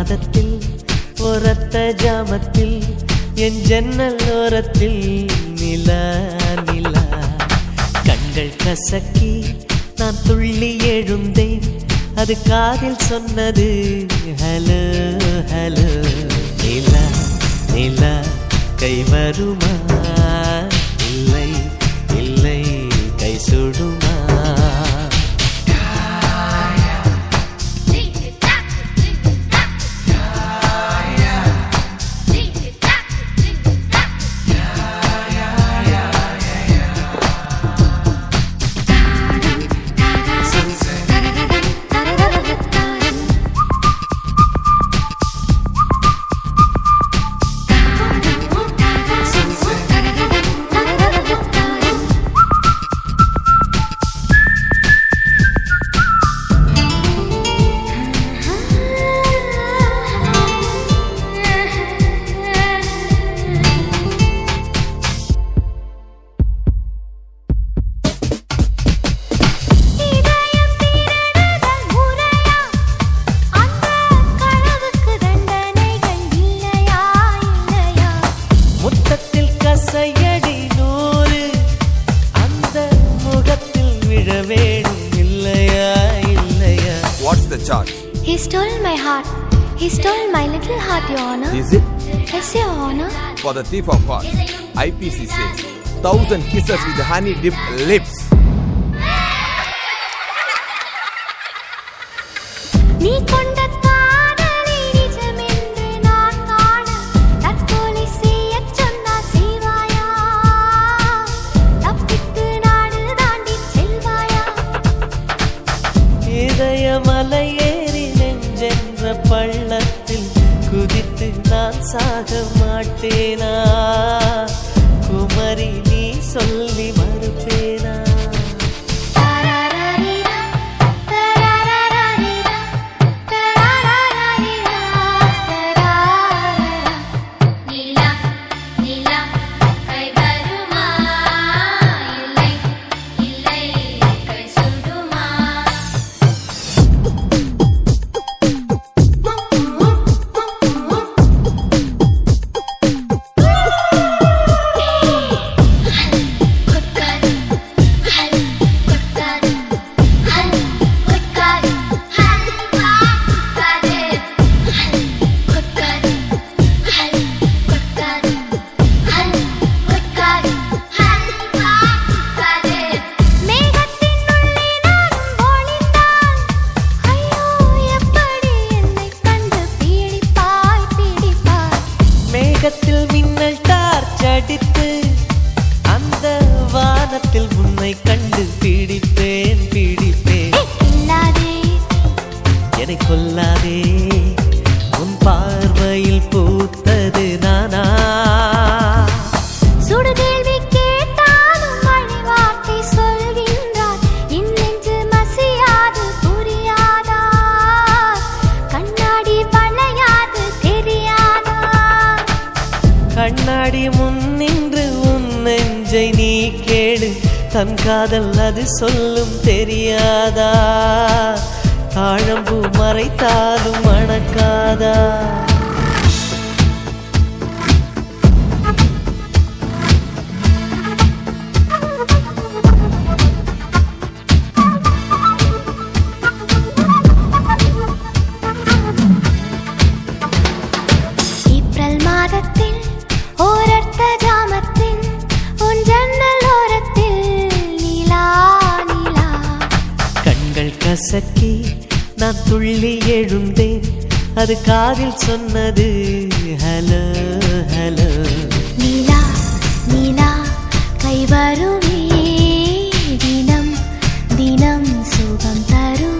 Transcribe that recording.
முத்தத்தில் ஒரத்த ஜாமத்தில் என் ஜன்னல் ஓரத்தில் நிலா நிலா கண்கள் கசக்கி நான் துள்ளி எழுந்தேன் அது காதில் சொன்னது ஹலோ ஹலோ நிலா நிலா கை வருமா இல்லை இல்லை கை சுடுமா இதயம் திருடுதல் முறையா அந்த களவுக்கு தண்டனைகள் இல்லையா இல்லையா முத்தத்தில் கசையடி நூறு அந்த முகத்தில் விழ வேணும் இல்லையா இல்லையா What's the charge? He stole my heart. He stole my little heart, Your Honor. Is it Yes, Your Honor. for the thief of hearts? IPC says thousand kisses with honey dipped lips. நீ கொண்ட காதலை நிஜமென்று நான் காண தற்கொலை செய்யச் சொன்னால் செய்வாயா? தப்பித்து நாடு தாண்டிச் செல்வாயா? இதயமலை ஏறி நெஞ்சென்ற பள்ளத்தில் குதித்து நான் சாக மாட்டேனா குமரி நீ சொல்லி மறுப்பேனா தரரரிரா, தரரரரிரா, தரரரரிரா, தரரரரா. நிலா நிலா கை வருமா இல்லை இல்லை கை சுடுமா கொட்டாது ஹல் கொட்டாது ஹல் கொட்டாது ஹல்வா கொட்டாது ஹல் கொட்டாது ஹல் கொட்டாது ஹல் கொட்டாது ஹல்வா கொட்டாது மேகத்தின் உள்ளே நானும் ஒளிந்தால், ஐயோ எப்படி என்னைக் கண்டு பீடிப்பாய், பீடிப்பாய். மேகத்தில் மின்னல் டார்ச் அடித்து அந்த வானத்தில் உன்னை கண்டு பீடிப்பேன் பீடிப்பேன் ஏய், கில்லாதே, என்னை கொல்லாதே உன் பார்வையில் பூத்தது நானா சுடுகேள்வி கேட்டாலும் மழைவார்த்தை சொல்கின்றார். என் நெஞ்சு மசியாது, புரியாதா? கண்ணாடி வளையாது, தெரியாதா? கண்ணாடி முன் நின்று உன் நெஞ்சை நீ கேளு தன் காதல் அது சொல்லும் தெரியாதா தாழம்பூ மறைத்தாலும் மணக்காதா ஏப்ரல் மாதத்தில் ஓரர்த்த ஜாமத்தில் உன் ஜன்னல் ஓரத்தில் நிலா நிலா கண்கள் கசக்கி நான் துள்ளி எழுந்தேன் அது காதில் சொன்னது ஹலோ ஹலோ நிலா நிலா கை வருமே தினம் தினம் சுகம் தரும்